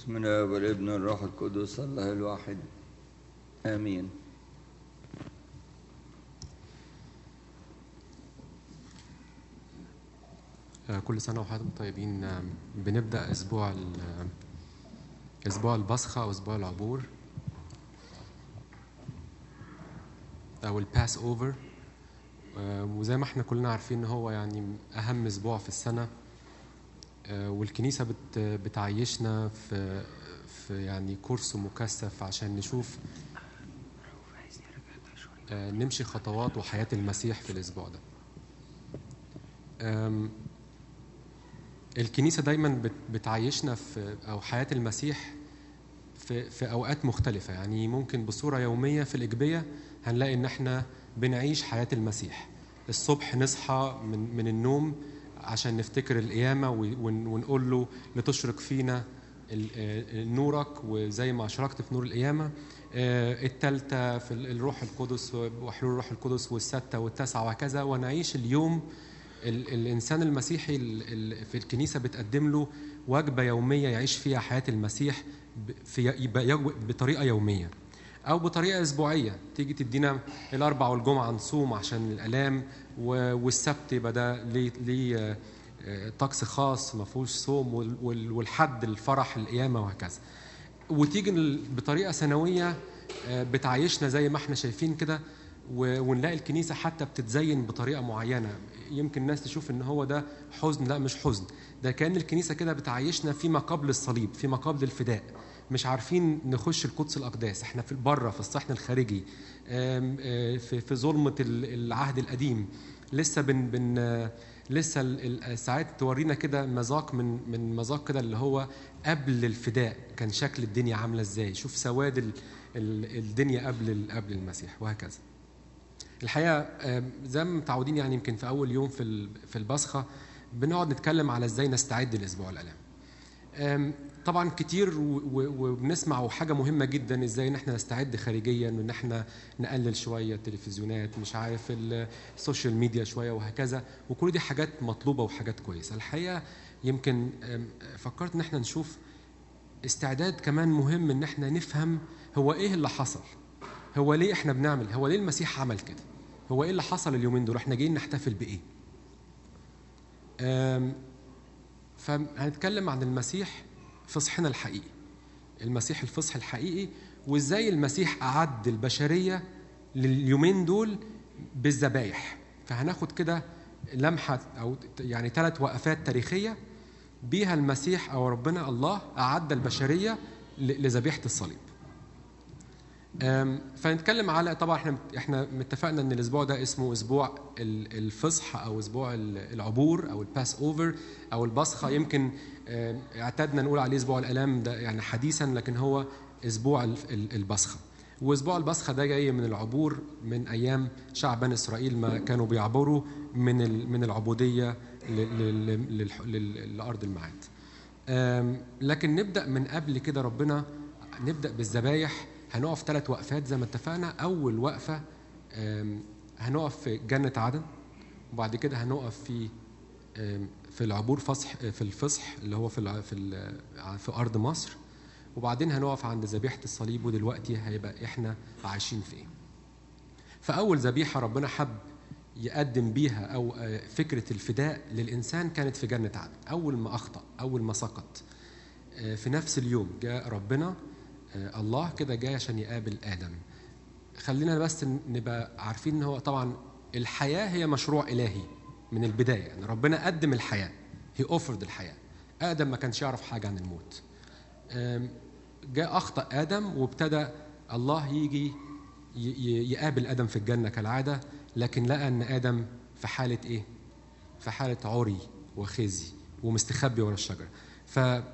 بسم الله والابن والروح القدس الله الواحد آمين آه، كل سنة وحضراتكم طيبين آه، بنبدأ أسبوع ال- آه، أسبوع البصخة أو أسبوع العبور أو الباس أوفر وزي ما احنا كلنا عارفين إن هو يعني أهم أسبوع في السنة آه، والكنيسة بت بتعيشنا في في يعني كورس مكثف عشان نشوف آه، نمشي خطوات وحياة المسيح في الأسبوع ده آم، الكنيسة دايما بت- بتعيشنا في أو حياة المسيح في في أوقات مختلفة يعني ممكن بصورة يومية في الإجبية هنلاقي إن إحنا بنعيش حياة المسيح الصبح نصحى من من النوم عشان نفتكر القيامة ون- ون- ونقول له لتشرق فينا ال- آه، نورك وزي ما أشرقت في نور القيامة آه، التالتة في ال- الروح القدس وحلول الروح القدس والستة والتاسعة وهكذا ونعيش اليوم ال- الانسان المسيحي ال- ال- في الكنيسه بتقدم له وجبه يوميه يعيش فيها حياه المسيح ب- في يبقى يو- بطريقه يوميه او بطريقه اسبوعيه تيجي تدينا الاربع والجمعه نصوم عشان الالام و- والسبت يبقى ده ليه ليه آه، آه، طقس خاص ما فيهوش صوم وال- وال- والحد الفرح القيامه وهكذا وتيجي ال- بطريقه سنويه آه، بتعيشنا زي ما احنا شايفين كده و- ونلاقي الكنيسه حتى بتتزين بطريقه معينه يمكن الناس تشوف ان هو ده حزن لا مش حزن ده كان الكنيسه كده بتعيشنا فيما قبل الصليب فيما قبل الفداء مش عارفين نخش القدس الاقداس احنا في بره في الصحن الخارجي آم، آه، في في ظلمه ال- العهد القديم لسه بن بن آه، لسه ال- ال- ساعات تورينا كده مذاق من من مذاق كده اللي هو قبل الفداء كان شكل الدنيا عامله ازاي شوف سواد ال- ال- الدنيا قبل ال- قبل المسيح وهكذا الحقيقه آم، زي ما متعودين يعني يمكن في اول يوم في ال- في البصخه بنقعد نتكلم على ازاي نستعد لاسبوع الالام آم، طبعا كتير و- و- وبنسمع حاجه مهمه جدا ازاي ان احنا نستعد خارجيا وان احنا نقلل شويه التلفزيونات مش عارف ال- السوشيال ميديا شويه وهكذا وكل دي حاجات مطلوبه وحاجات كويسه الحقيقه يمكن آم، فكرت ان احنا نشوف استعداد كمان مهم ان احنا نفهم هو ايه اللي حصل هو ليه احنا بنعمل هو ليه المسيح عمل كده هو ايه اللي حصل اليومين دول احنا جايين نحتفل بايه آم، فهنتكلم عن المسيح فصحنا الحقيقي المسيح الفصح الحقيقي وازاي المسيح اعد البشريه لليومين دول بالذبايح فهناخد كده لمحه او يعني ثلاث وقفات تاريخيه بيها المسيح او ربنا الله اعد البشريه ل- لذبيحه الصليب أم، فنتكلم على طبعا احنا احنا متفقنا ان الاسبوع ده اسمه اسبوع ال- الفصح او اسبوع ال- العبور او الباس اوفر او البصخه يمكن أم، اعتدنا نقول عليه اسبوع الالام ده يعني حديثا لكن هو اسبوع ال- ال- البصخه واسبوع البصخه ده جاي من العبور من ايام شعب بني اسرائيل ما كانوا بيعبروا من ال- من العبوديه ل- ل- ل- للح- لل- لارض الميعاد أم، لكن نبدا من قبل كده ربنا نبدا بالذبايح هنقف ثلاث وقفات زي ما اتفقنا اول وقفه أم، هنقف في جنه عدن وبعد كده هنقف في أم، في العبور فصح في الفصح اللي هو في الع- في ال- في ارض مصر وبعدين هنقف عند ذبيحه الصليب ودلوقتي هيبقى احنا عايشين فين فاول ذبيحه ربنا حب يقدم بيها او آه، فكره الفداء للانسان كانت في جنه عدن اول ما اخطا اول ما سقط آه، في نفس اليوم جاء ربنا آه، الله كده جاي عشان يقابل ادم خلينا بس نبقى عارفين ان هو طبعا الحياه هي مشروع الهي من البدايه يعني ربنا قدم الحياه هي اوفرد الحياه ادم ما كانش يعرف حاجه عن الموت آم، جاء اخطا ادم وابتدى الله يجي ي- ي- يقابل ادم في الجنه كالعاده لكن لقى ان ادم في حاله ايه في حاله عري وخزي ومستخبي ورا الشجره فبدا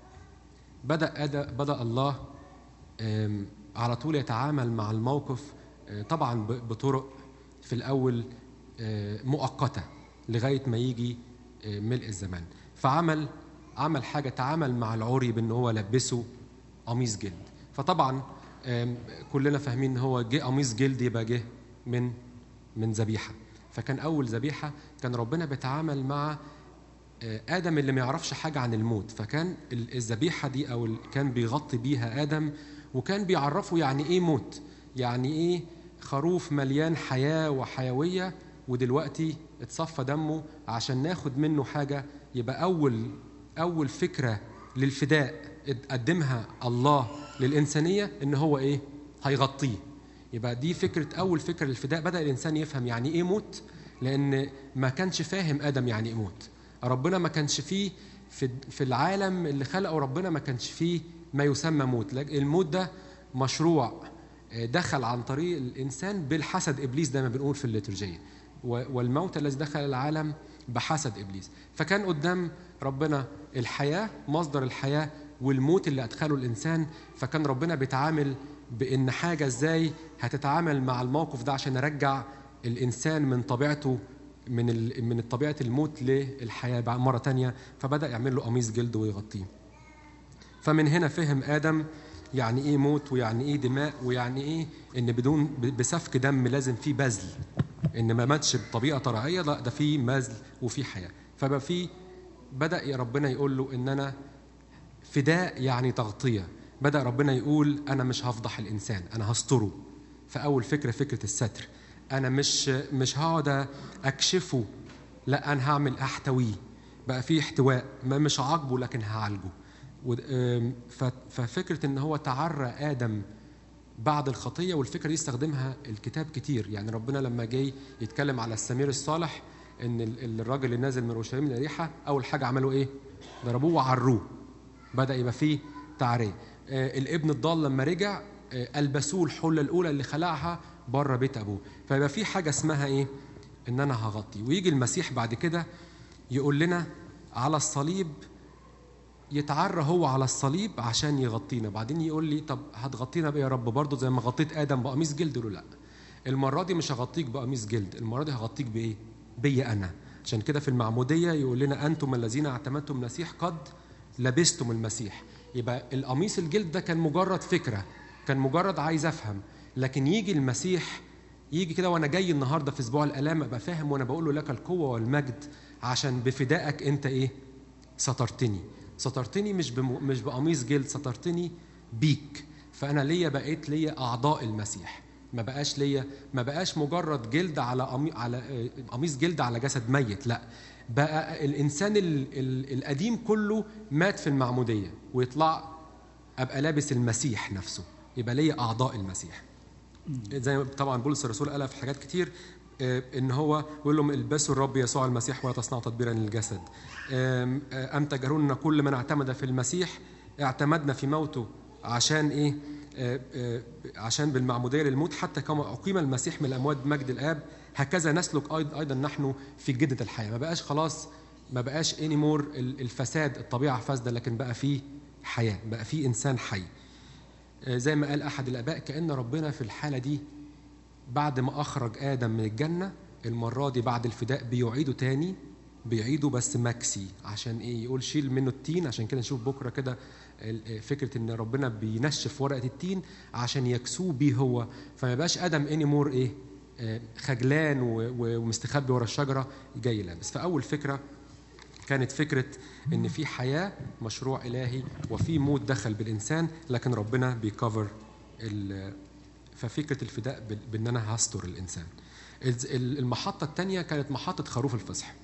أدا بدا الله آم، على طول يتعامل مع الموقف آه، طبعا ب- بطرق في الاول آه، مؤقته لغايه ما يجي آه، ملء الزمان فعمل عمل حاجه تعامل مع العري بان هو لبسه قميص جلد فطبعا آم، كلنا فاهمين ان هو جه قميص جلد يبقى جه من من ذبيحه فكان اول ذبيحه كان ربنا بيتعامل مع آه، ادم اللي ما يعرفش حاجه عن الموت فكان ال- الذبيحه دي او ال- كان بيغطي بيها ادم وكان بيعرفه يعني ايه موت يعني ايه خروف مليان حياه وحيويه ودلوقتي اتصفى دمه عشان ناخد منه حاجه يبقى اول اول فكره للفداء قدمها الله للانسانيه ان هو ايه هيغطيه يبقى دي فكره اول فكره للفداء بدا الانسان يفهم يعني ايه موت لان ما كانش فاهم ادم يعني ايه موت ربنا ما كانش فيه في في العالم اللي خلقه ربنا ما كانش فيه ما يسمى موت لكن الموت ده مشروع آه، دخل عن طريق الانسان بالحسد ابليس زي ما بنقول في الليتورجيه و- والموت الذي دخل العالم بحسد ابليس فكان قدام ربنا الحياه مصدر الحياه والموت اللي ادخله الانسان فكان ربنا بيتعامل بان حاجه ازاي هتتعامل مع الموقف ده عشان يرجع الانسان من طبيعته من ال- من طبيعه الموت للحياه بعد مره تانية فبدا يعمل له قميص جلد ويغطيه فمن هنا فهم ادم يعني ايه موت ويعني ايه دماء ويعني ايه ان بدون ب- بسفك دم لازم فيه بذل ان ما ماتش بطريقه طبيعيه لا ده فيه بذل وفيه حياه فبقى فيه بدا يا ربنا يقول له ان انا فداء يعني تغطيه بدا ربنا يقول انا مش هفضح الانسان انا هستره فاول فكره فكره الستر انا مش مش هقعد اكشفه لا انا هعمل احتويه بقى في احتواء ما مش هعاقبه لكن هعالجه ود- آم، ف- ففكره ان هو تعرى ادم بعد الخطيه والفكره دي استخدمها الكتاب كتير يعني ربنا لما جاي يتكلم على السمير الصالح ان ال- الراجل اللي نازل من اورشليم لريحه اول حاجه عملوا ايه؟ ضربوه وعروه بدا يبقى فيه تعريه آه، الابن الضال لما رجع آه، البسوه الحله الاولى اللي خلعها بره بيت ابوه فيبقى في حاجه اسمها ايه ان انا هغطي ويجي المسيح بعد كده يقول لنا على الصليب يتعرى هو على الصليب عشان يغطينا بعدين يقول لي طب هتغطينا بايه يا رب برضه زي ما غطيت ادم بقميص جلد له لا المره دي مش هغطيك بقميص جلد المره دي هغطيك بايه بيا انا عشان كده في المعموديه يقول لنا انتم الذين اعتمدتم المسيح قد لبستم المسيح يبقى القميص الجلد ده كان مجرد فكره كان مجرد عايز افهم لكن يجي المسيح يجي كده وانا جاي النهارده في اسبوع الالام ابقى فاهم وانا بقول له لك القوه والمجد عشان بفدائك انت ايه سترتني سترتني مش بم... مش بقميص جلد سترتني بيك فانا ليا بقيت ليا اعضاء المسيح ما بقاش ليا ما بقاش مجرد جلد على قمي... على آه، قميص جلد على جسد ميت لا بقى الانسان ال... ال... القديم كله مات في المعموديه ويطلع ابقى لابس المسيح نفسه يبقى ليا اعضاء المسيح زي ما طبعا بولس الرسول قالها في حاجات كتير آه، ان هو يقول لهم البسوا الرب يسوع المسيح ولا تصنعوا تدبيرا للجسد آم، آه، ام تجهلون ان كل من اعتمد في المسيح اعتمدنا في موته عشان ايه آه، آه، عشان بالمعموديه للموت حتى كما اقيم المسيح من الاموات بمجد الاب هكذا نسلك أيض- ايضا نحن في جده الحياه ما بقاش خلاص ما بقاش اني مور الفساد الطبيعه فاسده لكن بقى فيه حياه بقى فيه انسان حي آه، زي ما قال احد الاباء كان ربنا في الحاله دي بعد ما اخرج ادم من الجنه المره دي بعد الفداء بيعيده تاني بيعيده بس مكسي عشان ايه يقول شيل منه التين عشان كده نشوف بكره كده ال- فكره ان ربنا بينشف ورقه التين عشان يكسوه بيه هو فما يبقاش ادم اني مور ايه آه، خجلان و- و- ومستخبي ورا الشجره جاي لابس فاول فكره كانت فكرة إن في حياة مشروع إلهي وفي موت دخل بالإنسان لكن ربنا بيكفر ال- ففكرة الفداء بال- بإن أنا هستر الإنسان. الز- ال- المحطة الثانية كانت محطة خروف الفصح.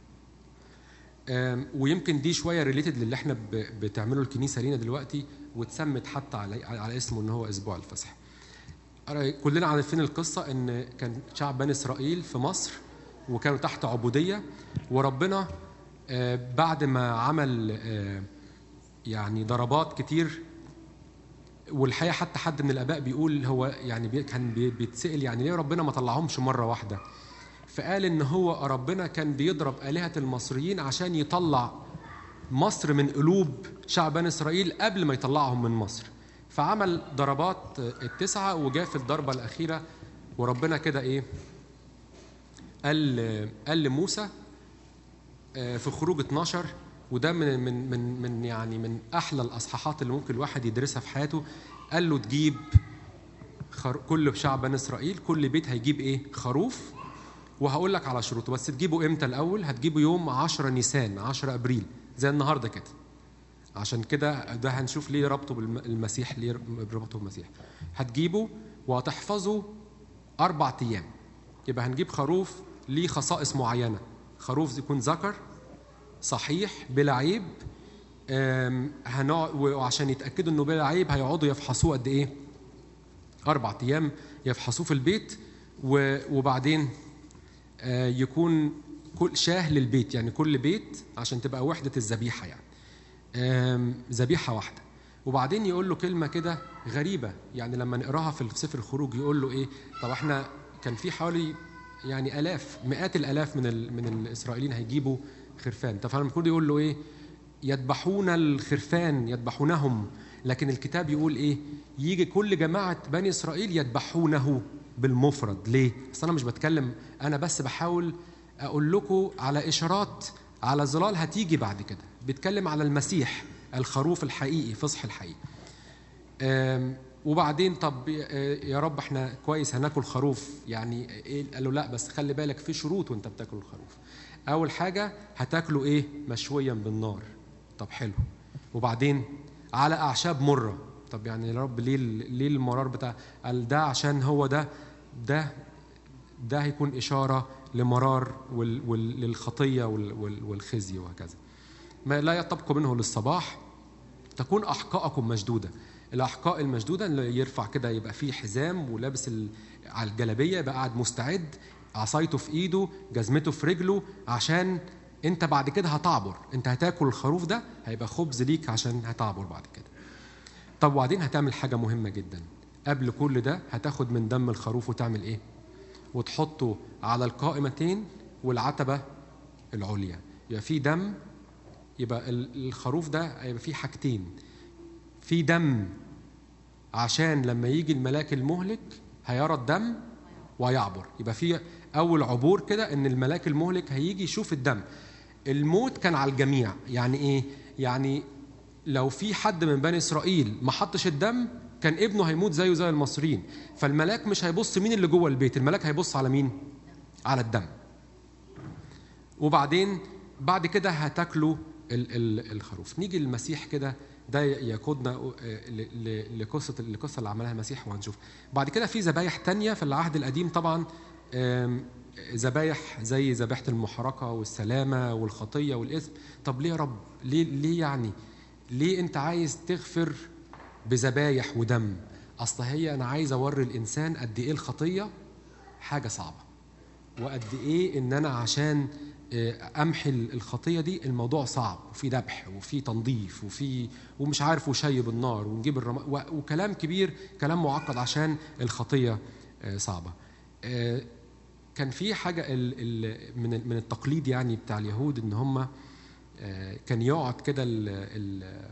آم، ويمكن دي شوية ريليتد للي احنا ب- بتعمله الكنيسة لينا دلوقتي واتسمت حتى على على اسمه إن هو أسبوع الفصح. أنا- كلنا عارفين القصة إن كان شعب بني إسرائيل في مصر وكانوا تحت عبودية وربنا آه، بعد ما عمل آه، يعني ضربات كتير والحقيقه حتى حد من الاباء بيقول هو يعني بي- كان بي- بيتسال يعني ليه ربنا ما طلعهمش مره واحده فقال ان هو ربنا كان بيضرب الهه المصريين عشان يطلع مصر من قلوب شعب بني اسرائيل قبل ما يطلعهم من مصر فعمل ضربات التسعه وجاء في الضربه الاخيره وربنا كده ايه قال قال لموسى آه، في خروج 12 وده من من من من يعني من احلى الاصحاحات اللي ممكن الواحد يدرسها في حياته قال له تجيب خر... كل شعب بني اسرائيل كل بيت هيجيب ايه خروف وهقول لك على شروطه بس تجيبه امتى الاول هتجيبه يوم 10 نيسان 10 ابريل زي النهارده كده عشان كده ده هنشوف ليه ربطه بالمسيح ليه ربطه بالمسيح هتجيبه وهتحفظه اربع ايام يبقى هنجيب خروف ليه خصائص معينه خروف يكون ذكر صحيح بلا عيب آم، هنقعد وعشان يتاكدوا انه بلا عيب هيقعدوا يفحصوه قد ايه اربع ايام يفحصوه في البيت و- وبعدين آه، يكون كل شاه للبيت يعني كل بيت عشان تبقى وحده الذبيحه يعني آم، ذبيحه واحده وبعدين يقول له كلمه كده غريبه يعني لما نقراها في سفر الخروج يقول له ايه طب احنا كان في حوالي يعني الاف مئات الالاف من ال من الاسرائيليين هيجيبوا خرفان طب فالمفروض يقول له ايه يذبحون الخرفان يذبحونهم لكن الكتاب يقول ايه يجي كل جماعه بني اسرائيل يذبحونه بالمفرد ليه اصل انا مش بتكلم انا بس بحاول اقول لكم على اشارات على ظلال هتيجي بعد كده بيتكلم على المسيح الخروف الحقيقي فصح الحقيقي آم، وبعدين طب آه، يا رب احنا كويس هناكل خروف يعني ايه قال له لا بس خلي بالك في شروط وانت بتاكل الخروف اول حاجه هتاكله ايه مشويا بالنار طب حلو وبعدين على اعشاب مره طب يعني يا رب ليه ال- ليه المرار بتاع قال ده عشان هو ده ده ده هيكون اشاره لمرار وال- وال- للخطيه وال- وال- والخزي وهكذا ما لا يطبق منه للصباح تكون احقائكم مشدوده الاحقاء المشدوده اللي يرفع كده يبقى فيه حزام ولابس ال... على الجلابيه يبقى قاعد مستعد عصايته في ايده جزمته في رجله عشان انت بعد كده هتعبر انت هتاكل الخروف ده هيبقى خبز ليك عشان هتعبر بعد كده طب وبعدين هتعمل حاجه مهمه جدا قبل كل ده هتاخد من دم الخروف وتعمل ايه وتحطه على القائمتين والعتبه العليا يبقى في دم يبقى ال- الخروف ده هيبقى فيه حاجتين في دم عشان لما يجي الملاك المهلك هيرى الدم ويعبر يبقى في اول عبور كده ان الملاك المهلك هيجي يشوف الدم الموت كان على الجميع يعني ايه يعني لو في حد من بني اسرائيل ما حطش الدم كان ابنه هيموت زيه زي المصريين فالملاك مش هيبص مين اللي جوه البيت الملاك هيبص على مين على الدم وبعدين بعد كده هتاكلوا ال- ال- الخروف نيجي للمسيح كده ده يقودنا آه، ل- ل- لقصه القصه اللي عملها المسيح وهنشوف بعد كده في ذبايح تانية في العهد القديم طبعا آم، ذبايح زي ذبيحه المحرقه والسلامه والخطيه والاثم طب ليه يا رب ليه ليه يعني ليه انت عايز تغفر بذبايح ودم اصل هي انا عايز اوري الانسان قد ايه الخطيه حاجه صعبه وقد ايه ان انا عشان آه، امحي الخطيه دي الموضوع صعب وفي ذبح وفي تنظيف وفي ومش عارف وشيب النار ونجيب الرم... و- وكلام كبير كلام معقد عشان الخطيه آه، صعبه آه، كان في حاجه ال... ال... من ال- من التقليد يعني بتاع اليهود ان هم آه، كان يقعد كده ال... ال...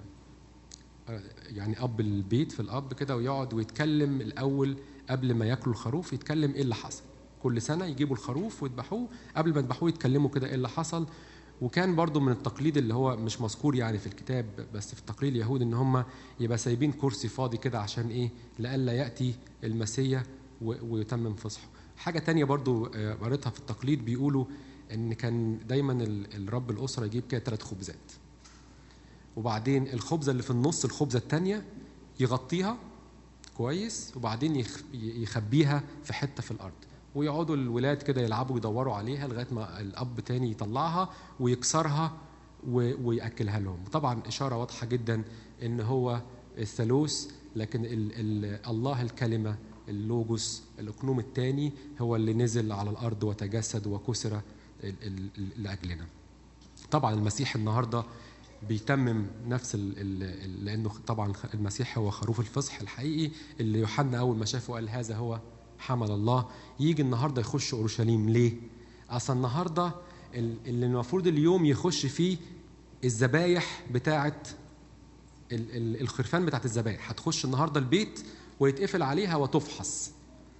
يعني اب البيت في الاب كده ويقعد ويتكلم الاول قبل ما ياكلوا الخروف يتكلم ايه اللي حصل كل سنه يجيبوا الخروف ويذبحوه قبل ما يذبحوه يتكلموا كده ايه اللي حصل وكان برضو من التقليد اللي هو مش مذكور يعني في الكتاب بس في التقليد اليهود ان هم يبقى سايبين كرسي فاضي كده عشان ايه لئلا ياتي المسيا و- ويتمم فصحه حاجه تانية برضو آه، قريتها في التقليد بيقولوا ان كان دايما ال- الرب الاسره يجيب كده ثلاث خبزات وبعدين الخبزه اللي في النص الخبزه الثانيه يغطيها كويس وبعدين يخ- يخبيها في حته في الارض ويقعدوا الولاد كده يلعبوا يدوروا عليها لغايه ما الاب تاني يطلعها ويكسرها و- وياكلها لهم طبعا اشاره واضحه جدا ان هو الثالوث لكن ال ال الله الكلمه اللوجوس الاقنوم الثاني هو اللي نزل على الارض وتجسد وكسر ال- ال- ال- لاجلنا طبعا المسيح النهارده بيتمم نفس ال ال لانه طبعا المسيح هو خروف الفصح الحقيقي اللي يوحنا اول ما شافه قال هذا هو حمل الله يجي النهارده يخش اورشليم ليه؟ اصل النهارده ال- اللي المفروض اليوم يخش فيه الذبايح بتاعه ال- ال- الخرفان بتاعت الذبائح هتخش النهارده البيت ويتقفل عليها وتفحص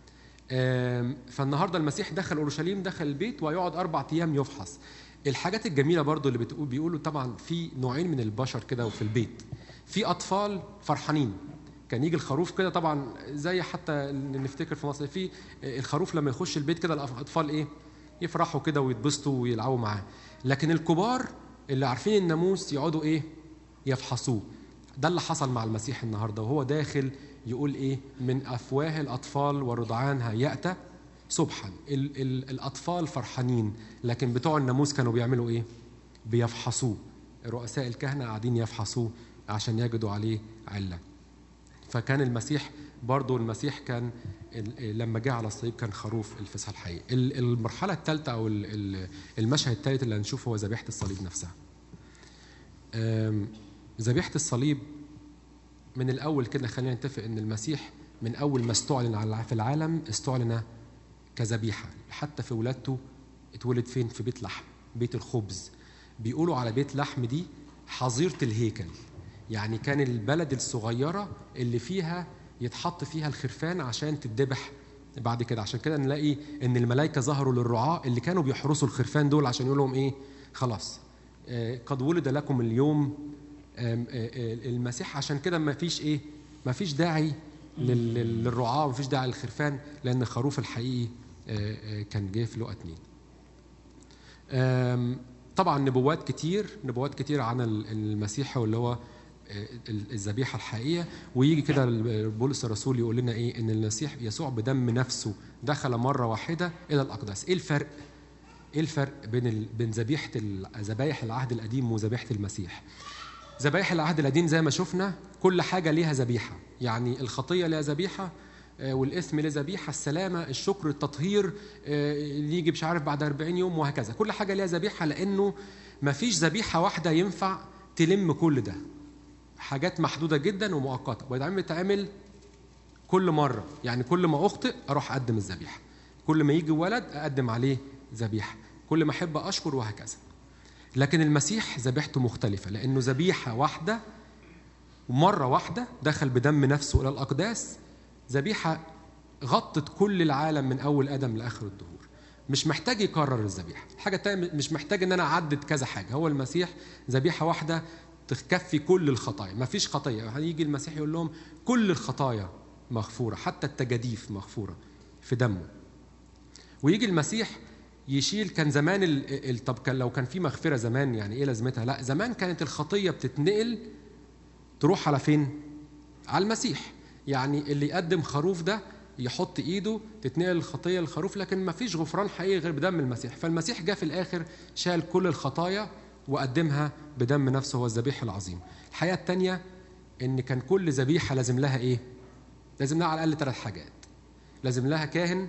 آم، فالنهارده المسيح دخل اورشليم دخل البيت ويقعد اربع ايام يفحص الحاجات الجميله برضو اللي بتقول بيقولوا طبعا في نوعين من البشر كده وفي البيت في اطفال فرحانين كان يجي الخروف كده طبعا زي حتى اللي نفتكر في مصر في الخروف لما يخش البيت كده الاطفال ايه يفرحوا كده ويتبسطوا ويلعبوا معاه لكن الكبار اللي عارفين الناموس يقعدوا ايه يفحصوه ده اللي حصل مع المسيح النهارده وهو داخل يقول ايه من افواه الاطفال ورضعان هيأت سبحا ال ال الاطفال فرحانين لكن بتوع الناموس كانوا بيعملوا ايه بيفحصوه رؤساء الكهنه قاعدين يفحصوه عشان يجدوا عليه عله فكان المسيح برضه المسيح كان ال- لما جه على الصليب كان خروف الفصح الحقيقي ال- المرحله الثالثه او ال- ال- المشهد الثالث اللي هنشوفه هو ذبيحه الصليب نفسها أم، ذبيحه الصليب من الاول كده خلينا نتفق ان المسيح من اول ما استعلن على- في العالم استعلن كذبيحه حتى في ولادته اتولد فين في بيت لحم بيت الخبز بيقولوا على بيت لحم دي حظيره الهيكل يعني كان البلد الصغيره اللي فيها يتحط فيها الخرفان عشان تتذبح بعد كده عشان كده نلاقي ان الملائكه ظهروا للرعاة اللي كانوا بيحرسوا الخرفان دول عشان يقول لهم ايه خلاص آه، قد ولد لكم اليوم آم، آه، آه، المسيح عشان كده ما فيش ايه ما فيش داعي لل- لل- للرعاة ما فيش داعي للخرفان لان الخروف الحقيقي آه، آه، كان جه في لقا اتنين آم، طبعا نبوات كتير نبوات كتير عن ال- المسيح واللي هو آه، ال- الذبيحه الحقيقيه ويجي كده ال- بولس الرسول يقول لنا ايه ان المسيح يسوع بدم نفسه دخل مره واحده الى الاقداس ايه الفرق ايه الفرق بين ال... بين ذبيحه ال- ذبايح العهد القديم وذبيحه المسيح ذبايح العهد القديم زي ما شفنا كل حاجه ليها ذبيحه يعني الخطيه ليها ذبيحه آه، والاثم له ذبيحه السلامه الشكر التطهير آه، اللي يجي مش عارف بعد 40 يوم وهكذا كل حاجه ليها ذبيحه لانه ما فيش ذبيحه واحده ينفع تلم كل ده حاجات محدوده جدا ومؤقته وبعدين بتتعمل كل مره يعني كل ما اخطئ اروح اقدم الذبيحه كل ما يجي ولد اقدم عليه ذبيحه كل ما احب اشكر وهكذا لكن المسيح ذبيحته مختلفه لانه ذبيحه واحده ومره واحده دخل بدم نفسه الى الاقداس ذبيحه غطت كل العالم من اول ادم لاخر الدهور مش محتاج يكرر الذبيحه الحاجه الثانيه مش محتاج ان انا اعدد كذا حاجه هو المسيح ذبيحه واحده تكفي كل الخطايا ما فيش خطيه هيجي المسيح يقول لهم كل الخطايا مغفوره حتى التجاديف مغفوره في دمه ويجي المسيح يشيل كان زمان ال... ال... طب كان لو كان في مغفره زمان يعني ايه لازمتها لا زمان كانت الخطيه بتتنقل تروح على فين على المسيح يعني اللي يقدم خروف ده يحط ايده تتنقل الخطيه للخروف لكن ما فيش غفران حقيقي غير بدم المسيح فالمسيح جاء في الاخر شال كل الخطايا وقدمها بدم نفسه هو الذبيح العظيم الحقيقه الثانيه ان كان كل ذبيحه لازم لها ايه لازم لها على الاقل ثلاث حاجات لازم لها كاهن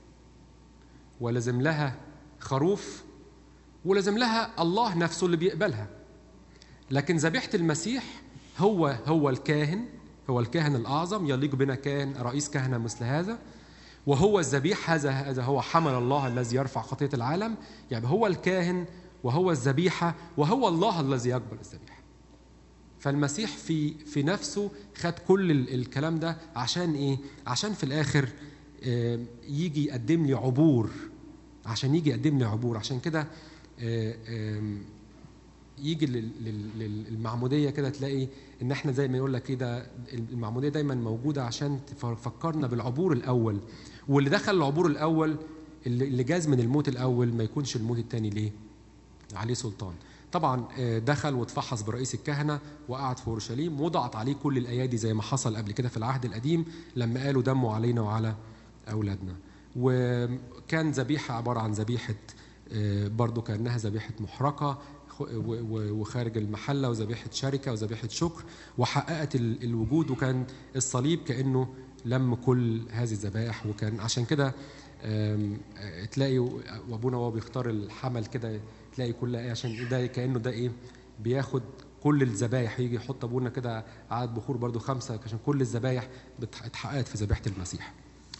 ولازم لها خروف ولازم لها الله نفسه اللي بيقبلها لكن ذبيحه المسيح هو هو الكاهن هو الكاهن الاعظم يليق بنا كاهن رئيس كهنه مثل هذا وهو الذبيح هذا هذا هو حمل الله الذي يرفع خطيه العالم يعني هو الكاهن وهو الذبيحه وهو الله الذي يقبل الذبيحه فالمسيح في في نفسه خد كل ال- الكلام ده عشان ايه عشان في الاخر آم، يجي يقدم لي عبور عشان يجي يقدم لي عبور عشان كده آه، آم، يجي لل- لل- لل- للمعموديه كده تلاقي ان احنا زي ما يقول لك كده المعموديه دايما موجوده عشان تفكرنا بالعبور الاول واللي دخل العبور الاول اللي اللي جاز من الموت الاول ما يكونش الموت الثاني ليه؟ عليه سلطان طبعا آه، دخل واتفحص برئيس الكهنه وقعد في اورشليم وضعت عليه كل الايادي زي ما حصل قبل كده في العهد القديم لما قالوا دمه علينا وعلى اولادنا وكان ذبيحه عباره عن ذبيحه آه، برضو كانها ذبيحه محرقه خ- و- و- وخارج المحله وذبيحه شركه وذبيحه شكر وحققت ال- الوجود وكان الصليب كانه لم كل هذه الذبائح وكان عشان كده آم، آه، تلاقي وابونا وهو بيختار الحمل كده تلاقي كل ايه عشان ده كانه ده ايه بياخد كل الذبايح يجي يحط ابونا كده عدد بخور برضو خمسه عشان كل الذبايح بت- اتحققت في ذبيحه المسيح.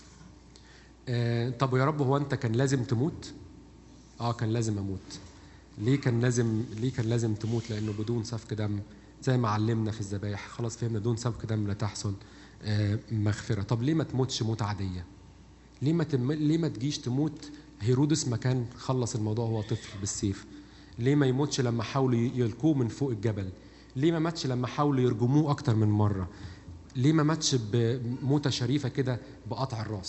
آه، طب يا رب هو انت كان لازم تموت؟ اه كان لازم اموت. ليه كان لازم ليه كان لازم تموت؟ لانه بدون سفك دم زي ما علمنا في الذبايح خلاص فهمنا بدون سفك دم لا تحصل آه، مغفره. طب ليه ما تموتش موت عاديه؟ ليه ما تم... ليه ما تجيش تموت هيرودس ما كان خلص الموضوع وهو طفل بالسيف ليه ما يموتش لما حاولوا ي- يلقوه من فوق الجبل ليه ما ماتش لما حاولوا يرجموه اكتر من مره ليه ما ماتش بموتة شريفة كده بقطع الراس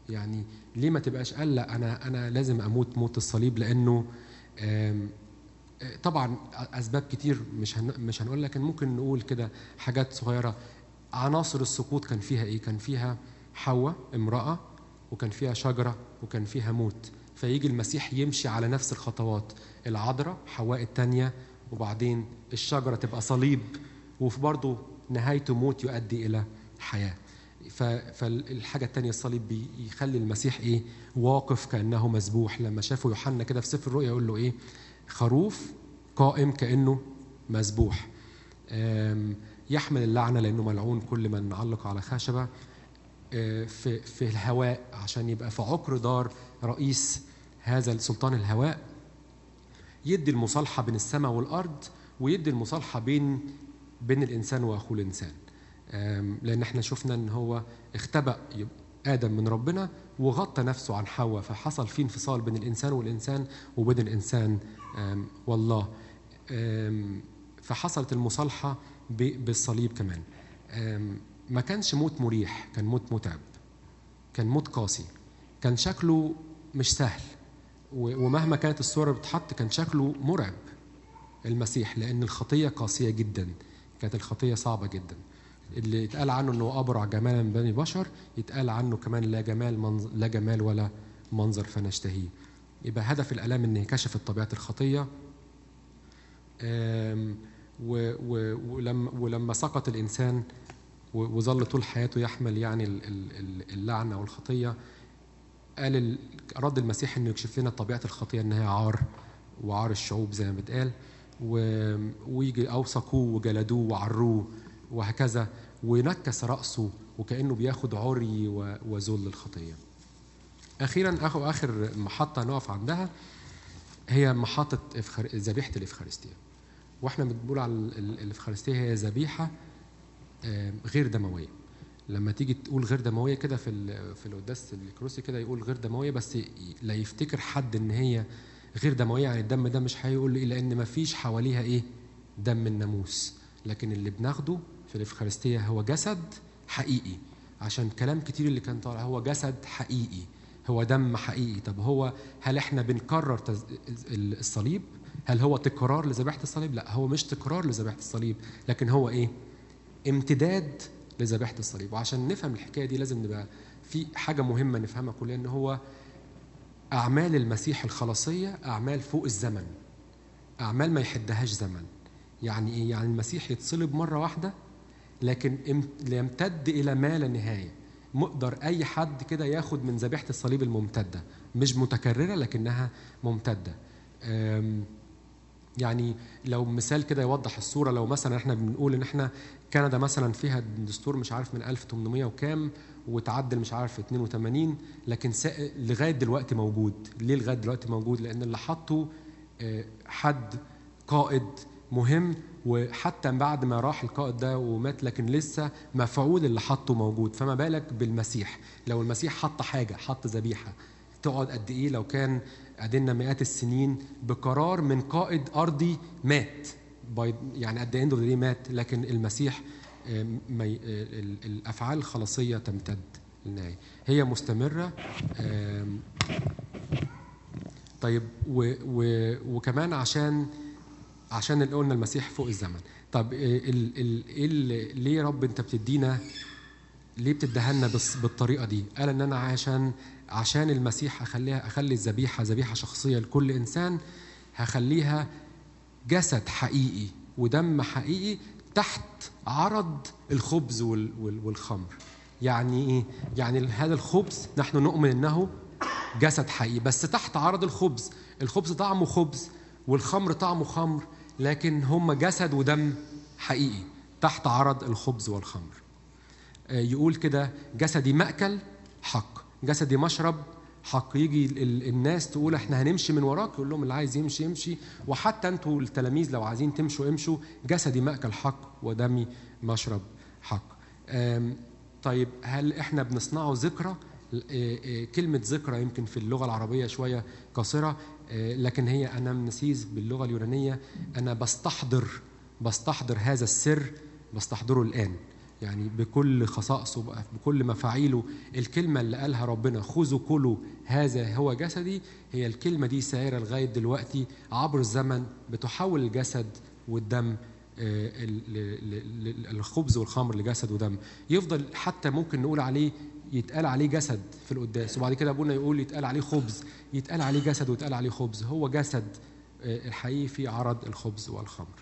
يعني ليه ما تبقاش قال لا انا انا لازم اموت موت الصليب لانه آم، آه، طبعا اسباب كتير مش هن مش هنقول لكن ممكن نقول كده حاجات صغيره عناصر السقوط كان فيها ايه كان فيها حواء امراه وكان فيها شجره وكان فيها موت فيجي المسيح يمشي على نفس الخطوات العذراء حواء الثانيه وبعدين الشجره تبقى صليب وفي برضه نهايته موت يؤدي الى حياه ف- فالحاجه الثانيه الصليب بيخلي المسيح ايه واقف كانه مذبوح لما شافه يوحنا كده في سفر الرؤيا يقول له ايه خروف قائم كانه مذبوح آم، يحمل اللعنه لانه ملعون كل من علق على خشبه آه، في في الهواء عشان يبقى في عقر دار رئيس هذا السلطان الهواء يدي المصالحه بين السماء والارض ويدي المصالحه بين بين الانسان واخوه الانسان آم، لان احنا شفنا ان هو اختبأ يب- ادم من ربنا وغطى نفسه عن حواء فحصل في انفصال بين الانسان والانسان وبين الانسان آم، والله آم، فحصلت المصالحه ب- بالصليب كمان آم، ما كانش موت مريح كان موت متعب كان موت قاسي كان شكله مش سهل و- ومهما كانت الصورة بتحط كان شكله مرعب المسيح لأن الخطية قاسية جدا كانت الخطية صعبة جدا اللي يتقال عنه انه ابرع جمالا من بني بشر يتقال عنه كمان لا جمال منظر لا جمال ولا منظر فنشتهيه يبقى هدف الالام ان كشفت طبيعه الخطيه آم، و- و- ولما ولما سقط الانسان و- وظل طول حياته يحمل يعني ال- ال- ال- اللعنه والخطيه قال ال- رد المسيح انه يكشف لنا طبيعه الخطيه ان هي عار وعار الشعوب زي ما بتقال و- ويجي اوثقوه وجلدوه وعروه وهكذا ونكس راسه وكانه بياخد عري و- وذل الخطيه. اخيرا اخو اخر محطه نقف عندها هي محطه إفخار- ذبيحه الافخارستيه. واحنا بنقول على ال- ال- الافخارستيه هي ذبيحه آم، غير دمويه. لما تيجي تقول غير دمويه كده في ال- في القداس الكروسي كده يقول غير دمويه بس ي- لا يفتكر حد ان هي غير دمويه يعني الدم ده مش هيقول ايه لان ما فيش حواليها ايه دم الناموس لكن اللي بناخده في الافخارستيه هو جسد حقيقي عشان كلام كتير اللي كان طالع هو جسد حقيقي هو دم حقيقي طب هو هل احنا بنكرر تز... ال- الصليب هل هو تكرار لذبيحه الصليب لا هو مش تكرار لذبيحه الصليب لكن هو ايه امتداد لذبيحه الصليب وعشان نفهم الحكايه دي لازم نبقى في حاجه مهمه نفهمها كلنا ان هو اعمال المسيح الخلاصيه اعمال فوق الزمن اعمال ما يحدهاش زمن يعني ايه يعني المسيح يتصلب مره واحده لكن ام- يمتد الى ما لا نهايه مقدر اي حد كده ياخد من ذبيحه الصليب الممتده مش متكرره لكنها ممتده أم، يعني لو مثال كده يوضح الصوره لو مثلا احنا بنقول ان احنا كندا مثلا فيها دستور مش عارف من 1800 وكام وتعدل مش عارف 82 لكن سا- لغايه دلوقتي موجود ليه لغايه دلوقتي موجود لان اللي حطه آه، حد قائد مهم وحتى بعد ما راح القائد ده ومات لكن لسه مفعول اللي حطه موجود فما بالك بالمسيح لو المسيح حط حاجه حط ذبيحه تقعد قد ايه لو كان قعدنا مئات السنين بقرار من قائد ارضي مات باي- يعني قد ايه دي مات لكن المسيح آم، ما ي- آه، ال- الافعال الخلاصيه تمتد للنهايه هي مستمره آم، طيب و و وكمان عشان عشان اللي قلنا المسيح فوق الزمن طب ال ال ال ليه يا رب انت بتدينا ليه بتديها لنا بس بالطريقه دي قال ان انا عشان عشان المسيح اخليها اخلي الذبيحه ذبيحه شخصيه لكل انسان هخليها جسد حقيقي ودم حقيقي تحت عرض الخبز وال- وال- والخمر يعني ايه يعني هذا الخبز نحن نؤمن انه جسد حقيقي بس تحت عرض الخبز الخبز طعمه خبز والخمر طعمه خمر لكن هم جسد ودم حقيقي تحت عرض الخبز والخمر آه، يقول كده جسدي مأكل حق جسدي مشرب حق يجي ال- ال- الناس تقول احنا هنمشي من وراك يقول لهم اللي عايز يمشي يمشي وحتى انتوا التلاميذ لو عايزين تمشوا امشوا جسدي مأكل حق ودمي مشرب حق آم، طيب هل احنا بنصنعه ذكرى آه، آه، كلمة ذكرى يمكن في اللغة العربية شوية قصيرة آه، لكن هي أنامنسيز باللغة اليونانية أنا بستحضر بستحضر هذا السر بستحضره الآن يعني بكل خصائصه بقى بكل مفاعيله الكلمة اللي قالها ربنا خذوا كلوا هذا هو جسدي هي الكلمة دي سائرة لغاية دلوقتي عبر الزمن بتحول الجسد والدم آه، ال- ل- ل- ل- الخبز والخمر لجسد ودم يفضل حتى ممكن نقول عليه يتقال عليه جسد في القداس وبعد كده ابونا يقول يتقال عليه خبز يتقال عليه جسد ويتقال عليه خبز هو جسد آه، الحقيقي في عرض الخبز والخمر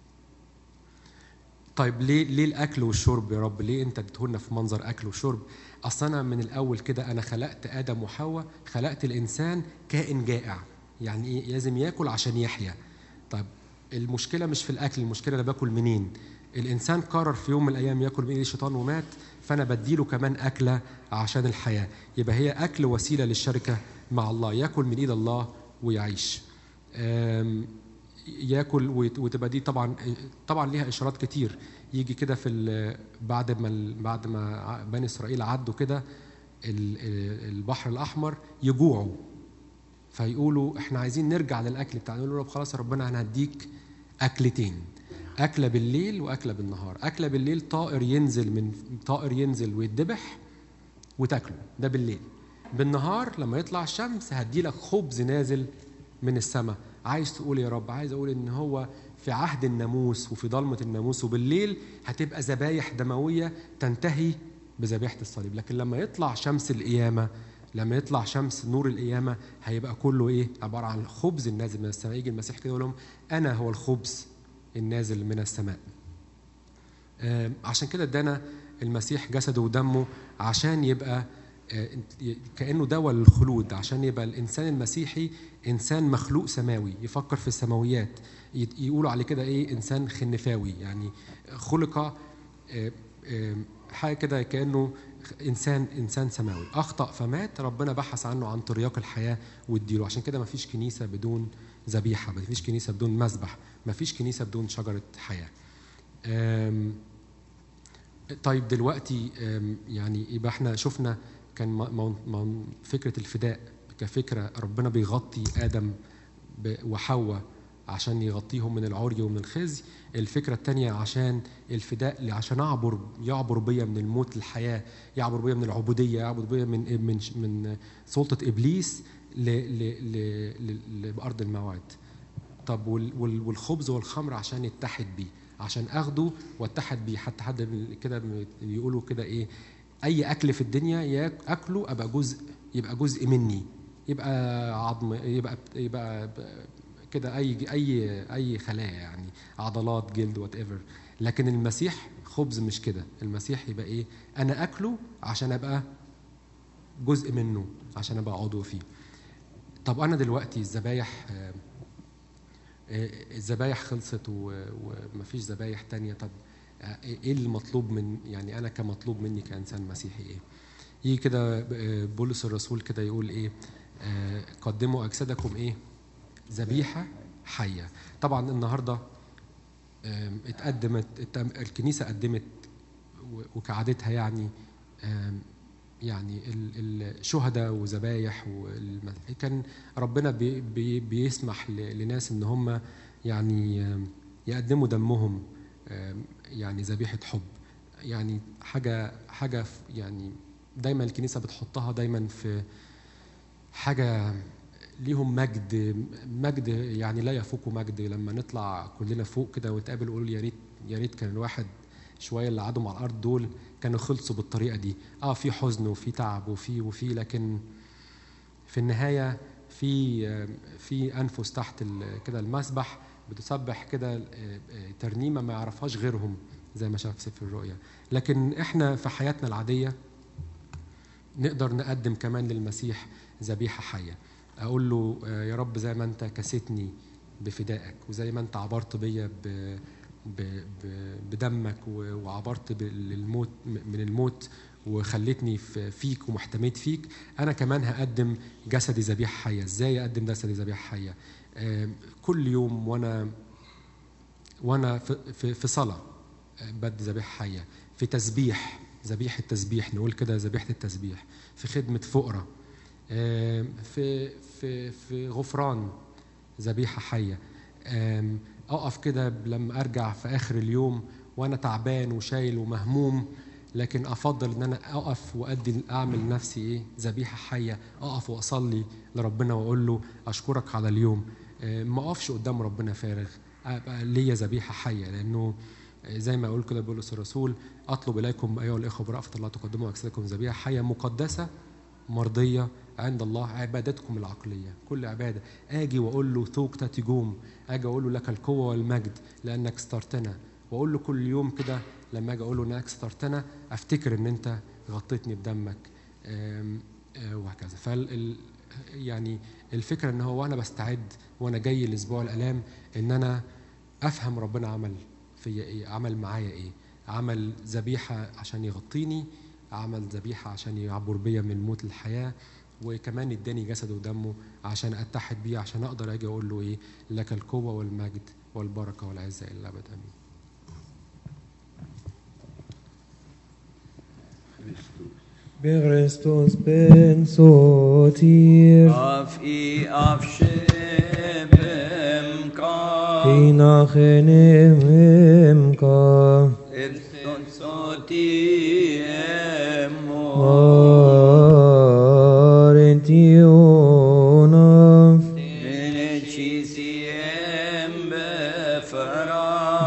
طيب ليه ليه الاكل والشرب يا رب ليه انت اديتهولنا في منظر اكل وشرب اصل انا من الاول كده انا خلقت ادم وحواء خلقت الانسان كائن جائع يعني ايه لازم ياكل عشان يحيا طيب المشكله مش في الاكل المشكله انا باكل منين الانسان قرر في يوم من الايام ياكل من ايد الشيطان ومات فانا بديله كمان اكله عشان الحياه يبقى هي اكل وسيله للشركه مع الله ياكل من ايد الله ويعيش أم، ياكل وت- وتبقى دي طبعا طبعا ليها اشارات كتير يجي كده في ال- بعد ما ال- بعد ما ع- بني اسرائيل عدوا كده ال- ال- البحر الاحمر يجوعوا فيقولوا احنا عايزين نرجع للاكل بتاعنا يقولوا رب خلاص يا ربنا انا هديك اكلتين اكله بالليل واكله بالنهار اكله بالليل طائر ينزل من طائر ينزل ويتذبح وتاكله ده بالليل بالنهار لما يطلع الشمس هديلك خبز نازل من السماء عايز تقول يا رب عايز اقول ان هو في عهد الناموس وفي ضلمه الناموس وبالليل هتبقى ذبايح دمويه تنتهي بذبيحه الصليب لكن لما يطلع شمس القيامه لما يطلع شمس نور القيامه هيبقى كله ايه عباره عن خبز النازل من السماء يجي المسيح كده يقول لهم انا هو الخبز النازل من السماء آه، عشان كده ادانا المسيح جسده ودمه عشان يبقى آه، كانه دواء للخلود عشان يبقى الانسان المسيحي انسان مخلوق سماوي يفكر في السماويات يت- يقولوا عليه كده ايه انسان خنفاوي يعني خلق آه، آه، حاجه كده كانه انسان انسان سماوي اخطا فمات ربنا بحث عنه عن ترياق الحياه واديله عشان كده ما فيش كنيسه بدون ذبيحه ما فيش كنيسه بدون مذبح ما فيش كنيسه بدون شجره حياه آم، طيب دلوقتي آم، يعني يبقى احنا شفنا كان م- مو- مو- فكره الفداء كفكره ربنا بيغطي ادم ب- وحواء عشان يغطيهم من العري ومن الخزي الفكره الثانيه عشان الفداء ل- عشان اعبر يعبر بيا من الموت للحياه يعبر بيا من العبوديه يعبر بيا من من من سلطه ابليس ل ل ل ل لارض الموعد طب وال- وال- والخبز والخمر عشان يتحد بيه عشان اخده واتحد بيه حتى حد من- كده بيقولوا كده ايه اي اكل في الدنيا ياك- اكله ابقى جزء يبقى جزء مني يبقى عظم يبقى يبقى ب- كده اي اي اي خلايا يعني عضلات جلد وات ايفر لكن المسيح خبز مش كده المسيح يبقى ايه انا اكله عشان ابقى جزء منه عشان ابقى عضو فيه طب انا دلوقتي الذبايح آه، آه، الذبايح خلصت و- ومفيش ذبايح تانية طب آه، ايه المطلوب من يعني انا كمطلوب مني كانسان مسيحي ايه يجي كده آه، بولس الرسول كده يقول ايه آه، قدموا اجسادكم ايه ذبيحه حيه طبعا النهارده آم، اتقدمت التم- الكنيسه قدمت و- وكعادتها يعني آم، يعني ال- الشهداء وذبايح والم- كان ربنا بي بي بيسمح ل- لناس ان هم يعني آم، يقدموا دمهم آم، يعني ذبيحه حب يعني حاجه حاجه ف- يعني دايما الكنيسه بتحطها دايما في حاجه ليهم مجد مجد يعني لا يفوق مجد لما نطلع كلنا فوق كده ونتقابل ونقول يا ريت يا ريت كان الواحد شويه اللي قعدوا على الارض دول كانوا خلصوا بالطريقه دي اه في حزن وفي تعب وفي وفي لكن في النهايه في آه، في انفس تحت ال- كده المسبح بتسبح كده آه، آه، ترنيمه ما يعرفهاش غيرهم زي ما شاف سفر الرؤيا لكن احنا في حياتنا العاديه نقدر نقدم كمان للمسيح ذبيحه حيه اقول له آه، يا رب زي ما انت كسيتني بفدائك وزي ما انت عبرت بيا ب- ب- ب- بدمك و- وعبرت بالموت من الموت وخلتني في- فيك ومحتميت فيك انا كمان هقدم جسدي ذبيحه حيه ازاي اقدم جسدي ذبيحه حيه آه، كل يوم وانا وانا في, في, في صلاه آه، بدي ذبيحه حيه في تسبيح ذبيحه تسبيح نقول كده ذبيحه التسبيح في خدمه فقراء آم، في في في غفران ذبيحه حيه آم، اقف كده لما ارجع في اخر اليوم وانا تعبان وشايل ومهموم لكن افضل ان انا اقف وادي اعمل لنفسي ايه ذبيحه حيه اقف واصلي لربنا واقول له اشكرك على اليوم آه، ما اقفش قدام ربنا فارغ ابقى ليا ذبيحه حيه لانه آه، زي ما يقول كده بولس الرسول اطلب اليكم ايها الاخوه برأفه الله تقدموا اجسادكم ذبيحه حيه مقدسه مرضيه عند الله عبادتكم العقليه كل عباده اجي واقول له ثوك تاتيجوم اجي اقول له لك القوه والمجد لانك استرتنا واقول له كل يوم كده لما اجي اقول له انك استرتنا افتكر ان انت غطيتني بدمك آم، آه، وهكذا فال ال- يعني الفكره ان هو وانا بستعد وانا جاي لاسبوع الالام ان انا افهم ربنا عمل فيا ايه عمل معايا ايه عمل ذبيحه عشان يغطيني عمل ذبيحه عشان يعبر بيا من موت للحياه وكمان اداني جسده ودمه عشان اتحد بيه عشان اقدر اجي اقول له ايه لك القوه والمجد والبركه والعزه الى الابد امين Bechristus ben sotir, Af i af shebem ka hinachenem emka, Efton soti emo Arentionaf, Benecisiem befara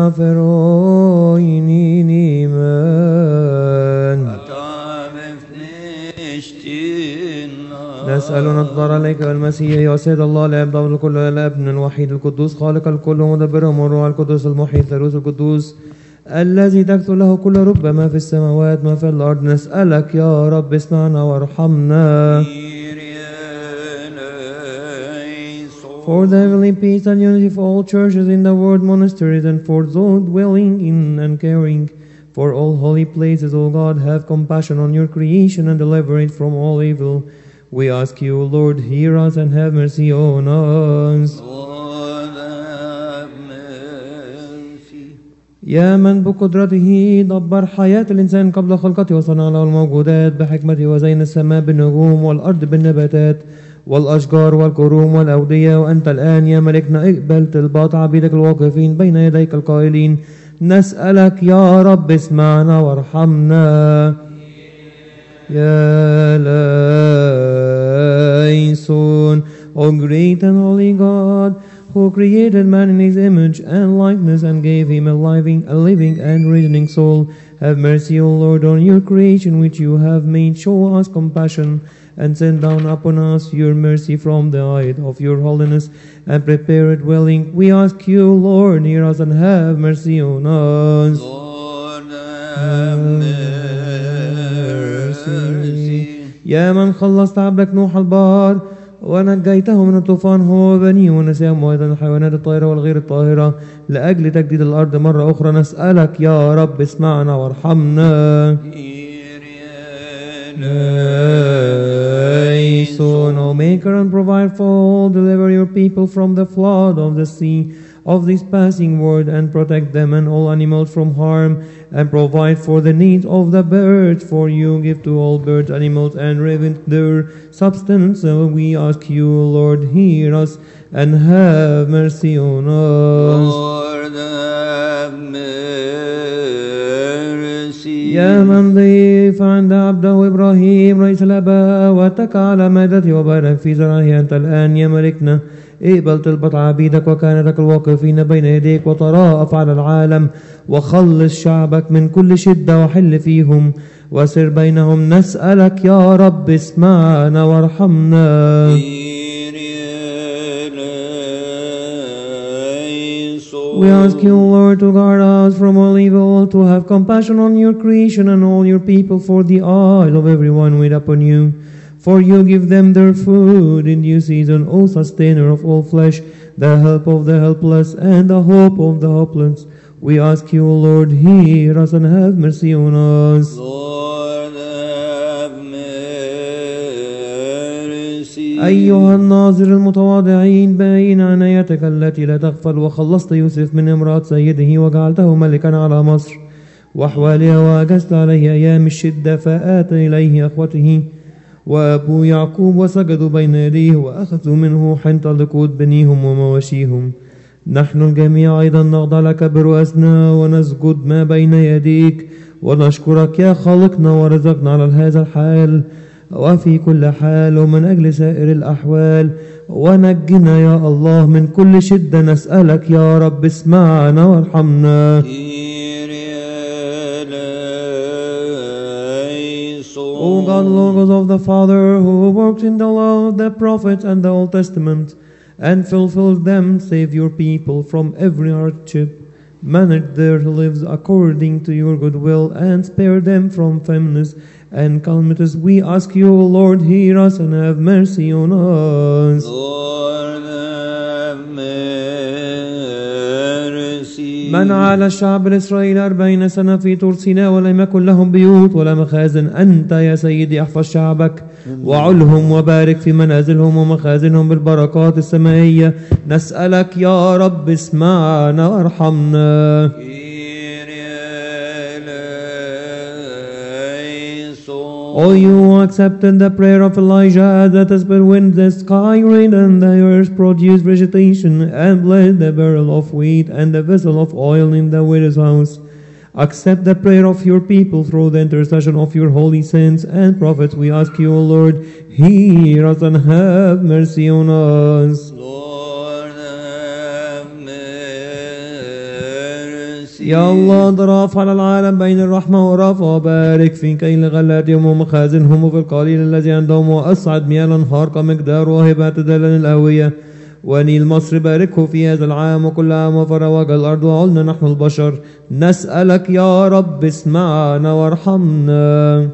Jeaferoininimen. Atavef nishtina نسأل نتضر عليك المسيح يا سيد الله الاب ضابط الكل الابن الوحيد القدوس خالق الكل ومدبرهم والروح القدس المحيي الثالوث القدوس الذي تكثر له كل رب ما في السماوات ما في الارض نسألك يا رب اسمعنا وارحمنا For the heavenly peace and unity for all churches in the world, monasteries, and for those dwelling in and caring for all holy places, O God, have compassion on your creation and deliver it from all evil. We ask you, Lord, hear us and have mercy on us. يا من بقدرته دبر حياة الإنسان قبل خلقته وصنع له الموجودات بحكمته وزين السماء بالنجوم والأرض بالنباتات والأشجار والكروم والأودية وأنت الآن يا ملكنا اقبل طلبات عبيدك الواقفين بين يديك القائلين نسألك يا رب اسمعنا وارحمنا يا ليسون O great and holy God, who created man in his image and likeness and gave him a living, a living and reasoning soul, have mercy, O Lord, on your creation which you have made. Show us compassion and send down upon us your mercy from the height of your holiness and prepare a dwelling. We ask you, Lord, hear us and have mercy on us. يا من خلصت عبدك نوح البار ونجيته من الطوفان هو وبنيه ونسيهم وايضا الحيوانات الطاهره والغير الطاهره لاجل تجديد الارض مره اخرى نسالك يا رب اسمعنا وارحمنا Son, O Maker and provide for all, deliver your people from the flood of the sea of this passing world, and protect them and all animals from harm, and provide for the needs of the birds. For you give to all birds, animals, and ravens their substance. So we ask you, Lord, hear us and have mercy on us. Lord have mercy. يا من ضيف عند عبده إبراهيم رئيس الآباء واتك على مائدته وبارك في زرعه أنت الآن يا ملكنا اقبل طلبة عبيدك وكانتك الواقفين بين يديك وتراءف على العالم وخلص شعبك من كل شدة وحل فيهم وسر بينهم نسألك يا رب اسمعنا وارحمنا We ask you, Lord, to guard us from all evil, to have compassion on your creation and all your people, for the eye of everyone wait upon you. For you give them their food in due season, O sustainer of all flesh, the help of the helpless and the hope of the hopeless. We ask you, Lord, hear us and have mercy on us. Lord have mercy. أيها الناظر المتواضعين باين عنايتك التي لا تغفل وخلصت يوسف من امرأة سيده وجعلته ملكا على مصر وأحوالها وأجزت عليه أيام الشدة فآت إليه أخوته وأبو يعقوب وسجدوا بين يديه وأخذوا منه حنطة لقود بنيهم ومواشيهم نحن الجميع أيضا نخضع لك برؤسنا ونسجد ما بين يديك ونشكرك يا خالقنا ورزقنا على هذا الحال وفي كل حال ومن أجل سائر الأحوال ونجنا يا الله من كل شدة نسألك يا رب اسمعنا وارحمنا O God, Logos of the Father, who works in the law of the prophets and the Old Testament, and fulfills them, save your people from every hardship. Manage their lives according to your good will, and spare them from famines and calamities. We ask you, O Lord, hear us and have mercy on us. Lord have mercy. من على الشعب الإسرائيل أربعين سنة في طور سيناء ولم يكن لهم بيوت ولا مخازن أنت يا سيدي احفظ شعبك وعلهم وبارك في منازلهم ومخازنهم بالبركات السمائية نسألك يا رب اسمعنا وارحمنا O you who accepted the prayer of Elijah that has been when the sky rained and the earth produced vegetation and blessed the barrel of wheat and the vessel of oil in the widow's house. Accept the prayer of your people through the intercession of your holy saints and prophets. We ask you, O Lord, hear us and have mercy on us. Lord have mercy. يا الله ضراف على العالم بين الرحمة ورافة وبارك في كيل غلاتهم ومخازنهم وفي القليل الذي عندهم وأصعد مياه الأنهار كمقدار وهبة تدلل الأوية ونيل مصر باركه في هذا العام وكل عام وفرواج الأرض وعلنا نحن البشر نسألك يا رب اسمعنا وارحمنا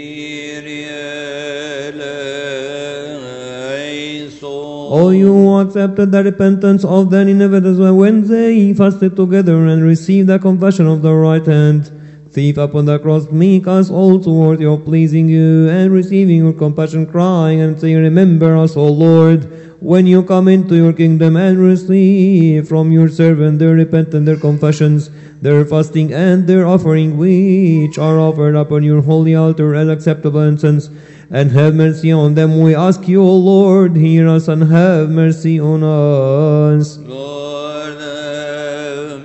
O you who accepted the repentance of the Ninevites when they fasted together and received the confession of the right hand. Thief upon the cross, make us also worthy of pleasing you and receiving your compassion, crying and saying, Remember us, O Lord, when you come into your kingdom and receive from your servant their repentance, their confessions, their fasting, and their offering, which are offered upon your holy altar as acceptable incense. And have mercy on them, we ask you, O Lord, hear us and have mercy on us. Lord have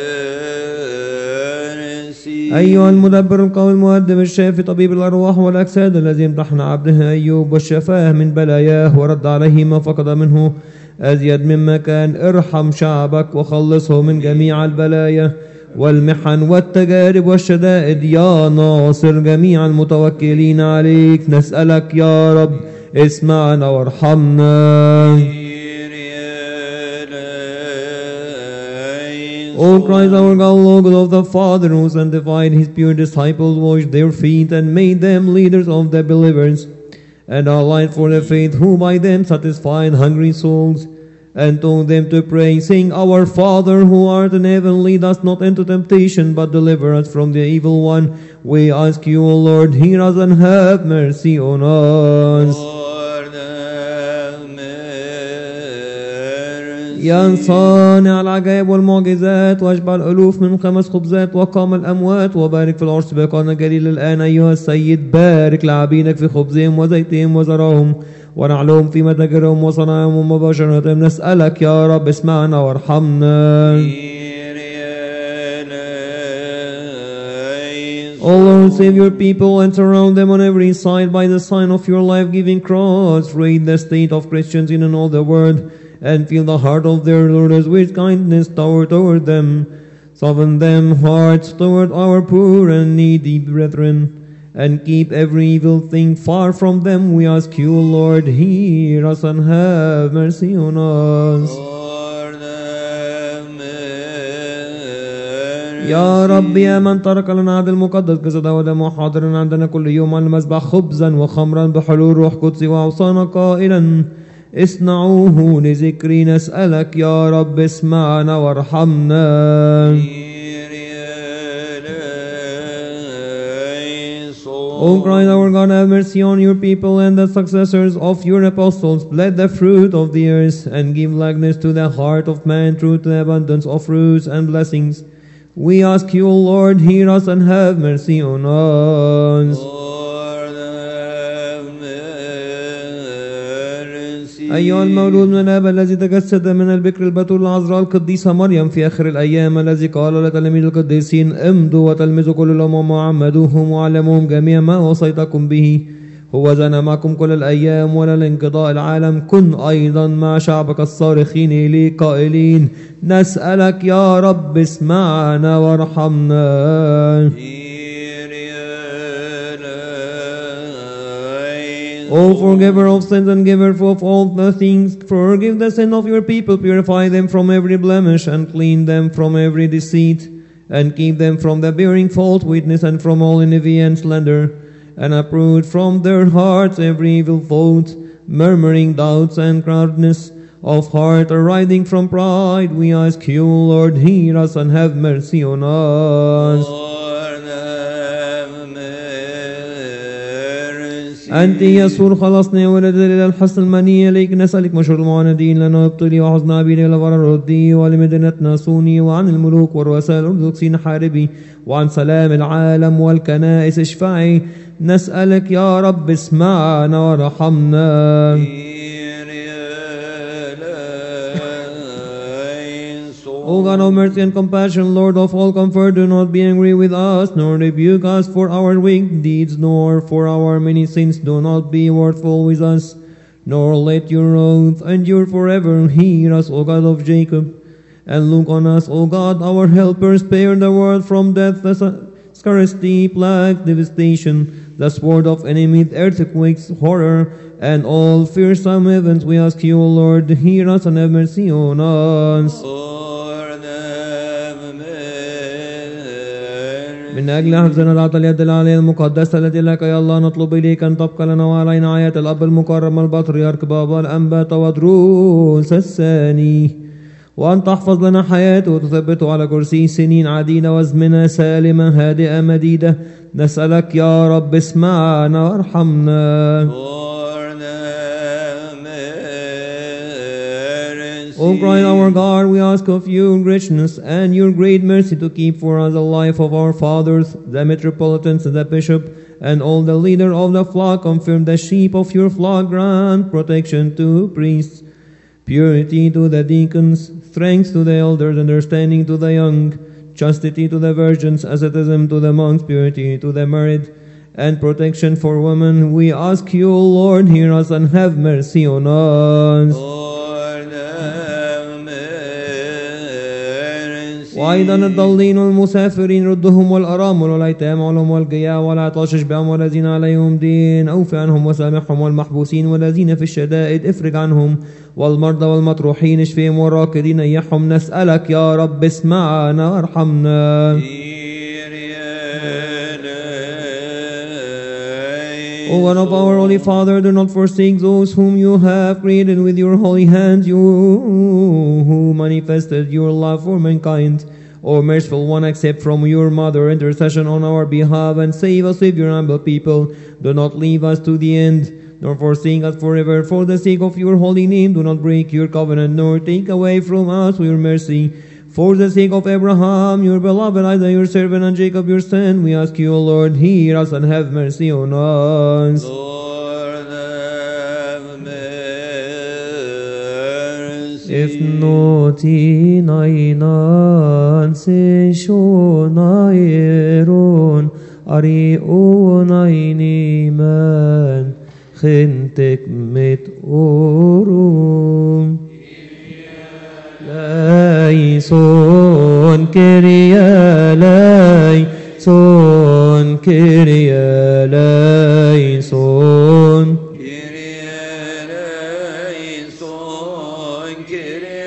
mercy. أيها المدبر القوي المؤدب الشافي طبيب الأرواح والأجساد الذي امتحن عبده أيوب وشفاه من بلاياه ورد عليه ما فقد منه أزيد مما كان ارحم شعبك وخلصه من جميع البلايا والمحن والتجارب والشدائد يا ناصر جميع المتوكلين عليك نسألك يا رب اسمعنا وارحمنا O Christ our God, Lord of the Father, who sanctified his pure disciples, washed their feet, and made them leaders of the believers, and a light for the faith, who by them satisfied hungry souls, and told them to pray, saying, Our Father who art in heaven, lead us not into temptation, but deliver us from the evil one. We ask you, O Lord, hear us and have mercy on us. Lord have mercy. يا صانع العجائب والمعجزات واشبع الالوف من خمس خبزات وقام الاموات وبارك في العرس بيقان الجليل الان ايها السيد بارك لعبيدك في خبزهم وزيتهم وزرعهم ونعلهم في متاجرهم وصنعهم ومباشرتهم نسالك يا رب اسمعنا وارحمنا O Lord, save your people and surround them on every side by the sign of your life-giving cross. Raise the state of Christians in and all the world, and fill the heart of their rulers with kindness toward, toward them. Soften them hearts toward our poor and needy brethren, and keep every evil thing far from them. We ask you, Lord, hear us and have mercy on us. Lord have mercy. يا رب يا من ترك لنا عهد المقدس جسده ودمه حاضرا عندنا كل يوم على المذبح خبزا وخمرا بحلول روح قدسي واوصانا قائلا اصنعوه لذكري نسألك يا رب اسمعنا وارحمنا O Christ our God, have mercy on your people and the successors of your apostles. Let the fruit of the earth and give likeness to the heart of man through the abundance of fruits and blessings. We ask you, O Lord, hear us and have mercy on us. Lord have mercy. أيها المولود من الآب الذي تجسد من البكر البتول العذراء القديسة مريم في آخر الأيام الذي قال لتلاميذ القديسين امضوا وتلمذوا كل الأمم وعمدوهم وعلموهم جميع ما وصيتكم به هو زنا معكم كل الأيام ولا لانقضاء العالم كن أيضا مع شعبك الصارخين إليك قائلين نسألك يا رب اسمعنا وارحمنا O forgiver of sins and giver of all the things, forgive the sin of your people, purify them from every blemish, and clean them from every deceit, and keep them from the bearing false witness and from all envy and slander, and uproot from their hearts every evil thought, murmuring doubts and proudness of heart arising from pride. We ask you, Lord, hear us and have mercy on us. أنت يسور خلصنا ولد إلى الحسن المنية إليك نسألك مشهور المعاندين لنا ابطلي وحزن عبيد إلى غرر ردي ولمدينتنا صوني وعن الملوك والرؤساء الأرثوذكسيين حاربي وعن سلام العالم والكنائس اشفعي نسألك يا رب اسمعنا وارحمنا O God of mercy and compassion, Lord of all comfort, do not be angry with us, nor rebuke us for our weak deeds, nor for our many sins. Do not be wrathful with us, nor let your wrath endure forever. Hear us, O God of Jacob, and look on us, O God, our helper. Spare the world from death, the scarcity, plague, devastation, the sword of enemies, earthquakes, horror, and all fearsome events. We ask you, O Lord, hear us and have mercy on us. من أجل حفظنا العطى اليد العالية المقدسة التي لك يا الله نطلب إليك أن تبقى لنا وعلينا آيات الأب المكرم البطريرك بابا الأنبات ودروس الثاني وأن تحفظ لنا حياته وتثبته على كرسي سنين عديدة وازمنة سالمة هادئة مديدة نسألك يا رب اسمعنا وارحمنا O Christ our God, we ask of you greatness and your great mercy to keep for us the life of our fathers, the metropolitans, the bishop, and all the leader of the flock. Confirm the sheep of your flock. Grant protection to priests, purity to the deacons, strength to the elders, understanding to the young, chastity to the virgins, asceticism to the monks, purity to the married, and protection for women. We ask you, Lord, hear us and have mercy on us. وأيضا الضالين والمسافرين ردهم والأرامل والأيتام والهم والجياع ولا تعشش بهم والذين عليهم دين أوف عنهم وسامحهم والمحبوسين والذين في الشدائد افرج عنهم والمرضى والمطروحين اشفهم والراكدين ايحهم نسألك يا رب اسمعنا وارحمنا O one of our Holy Father, do not forsake those whom you have created with your holy hands, you who manifested your love for mankind. O merciful one, accept from your mother intercession on our behalf and save us with your humble people. Do not leave us to the end, nor forsake us forever. For the sake of your holy name, do not break your covenant, nor take away from us your mercy. For the sake of Abraham, your beloved Isaac, your servant, and Jacob, your son, we ask you, O Lord, hear us and have mercy on us. Lord have mercy. If noti nainan se shonairon ari onaini man khintek met orum Laison kiria laison kiria laison Kyrie eleison, Kyrie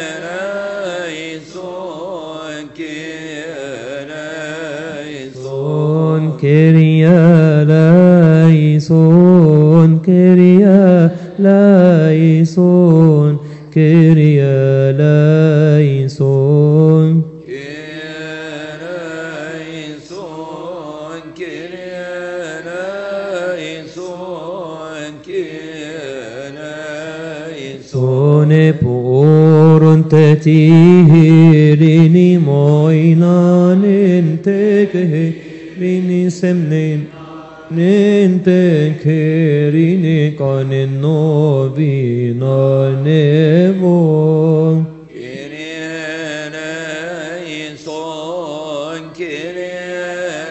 eleison, Kyrie eleison. Son Kyria laison Kyria laison Kyria laison Kyrie eleison, Kyrie eleison, Kyrie eleison. Sone porun tetihirini moinanin tekehirini semnin Ninte kerine kanen novina nevo. Kyrie eleison, Kyrie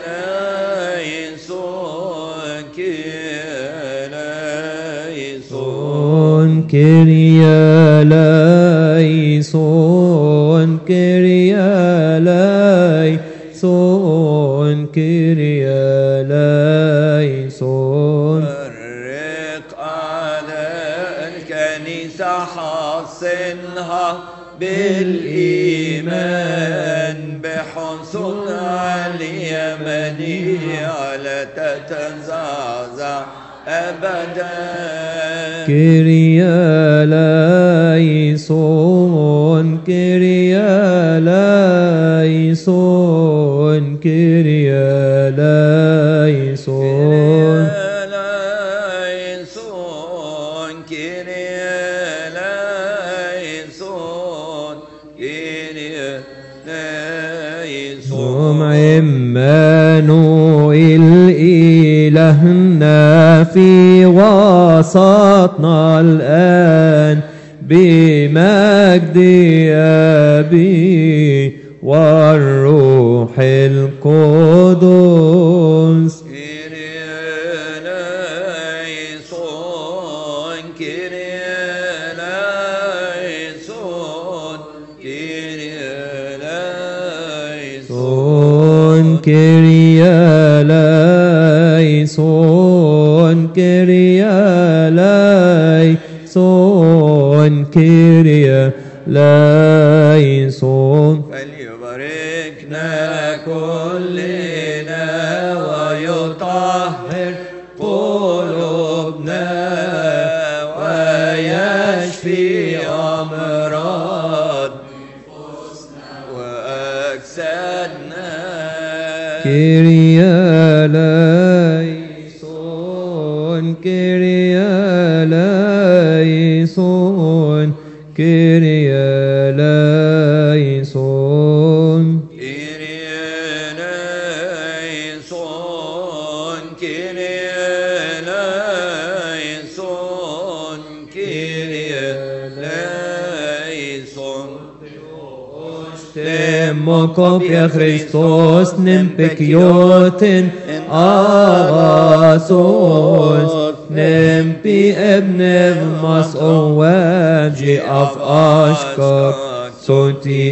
eleison, Kyrie eleison. Son Kyria laison, Kyria laison, Kyria laison. فرق على الكنيسة حصنها بالإيمان بحصول اليمنية لا تتزعزع أبدا Kyria laison, Kyria laison, Kyria laison. Eleison, Kyrie eleison, Kyrie eleison. ثم عمانوئيل إلهنا في وسطنا الآن بمجد أبي والروح القدس Kyrie eleison, Kyrie eleison, Kyrie eleison. Son Kyria laison, Kyria laison, Kyria laison. فليباركنا كلنا ويطهر قلوبنا ويشفي أمراض وأجسادنا Kyria laison, Kyria laison, Kyria laison. Kyrie eleison, Kyrie eleison, Kyrie eleison. Demokopia Christos nempekioten avasos nempi ebnev mas owaji af ashka soti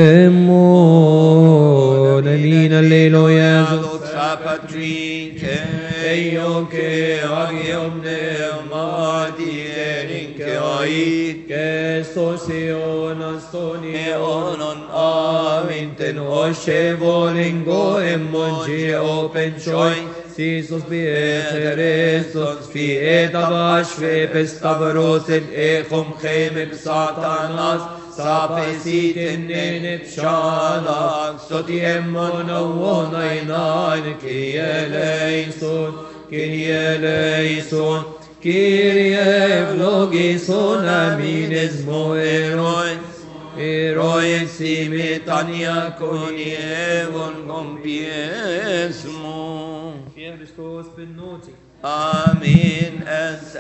emon Alina lelo Jesu Patri, Keio, Ke, Agium, Neumati, Erin, Ke, Ai, Kestos eonas toni Eonon, Aminten, Oshe volingo emmongi open choi Sisus bieterestos fi etavash fe pestavrosen echom chemem satanas Sapesitin nenep shalak Soti emmon awon ainan Ki eleison Ki eleison Kyrie vlogison aminesmo eroi Eroi simitania conievon compiesmo. Christos benoti Amin es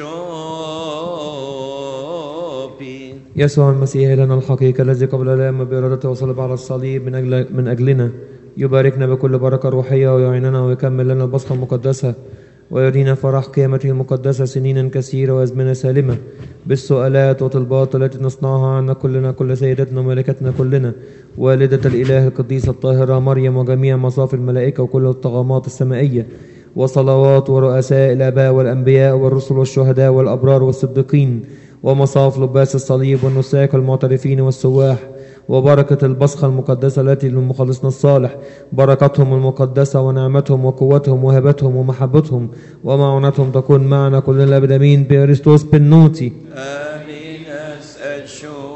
eshopi. يسوع المسيح لنا الحقيقة الذي قبل الأيام بإرادته وصلب على الصليب من أجل من أجلنا يباركنا بكل بركة روحية ويعيننا ويكمل لنا البصخة المقدسة ويرينا فرح قيامته المقدسة سنينا كثيرة وأزمنة سالمة بالسؤالات وطلبات التي نصنعها عنا كلنا كل سيدتنا وملكتنا كلنا والدة الإله القديسة الطاهرة مريم وجميع مصاف الملائكة وكل الطغمات السمائية وصلوات ورؤساء الآباء والأنبياء والرسل والشهداء والأبرار والصديقين ومصاف لباس الصليب والنساك المعترفين والسواح وبركة البصخة المقدسة التي لمخلصنا الصالح بركتهم المقدسة ونعمتهم وقوتهم وهبتهم ومحبتهم ومعونتهم تكون معنا كلنا الأبد أمين بأرسطوس بنوتي Amin es eshopi.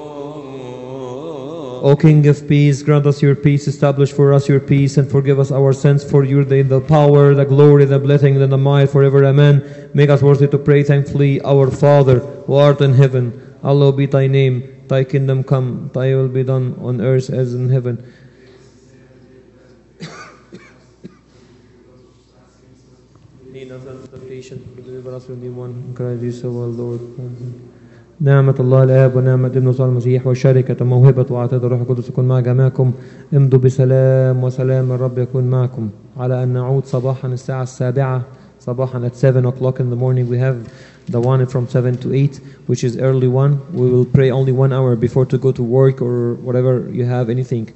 O King of peace, grant us your peace, establish for us your peace, and forgive us our sins. For you the, the power, the glory, the blessing, and the might forever. Amen. Make us worthy to pray thankfully, Our Father, who art in heaven, hallowed be thy name. Thy kingdom come, thy will be done on earth as in heaven. Lead us into temptation, but deliver us from the one who Christ Jesus our Lord. نعمة الله الآب ونعمة ابن وصال المسيح وشركة موهبة وعطية الروح القدس يكون مع جميعكم امضوا بسلام وسلام الرب يكون معكم على أن نعود صباحا الساعة السابعة صباحا at 7 o'clock in the morning we have the one from 7 to 8 which is early one we will pray only one hour before to go to work or whatever you have anything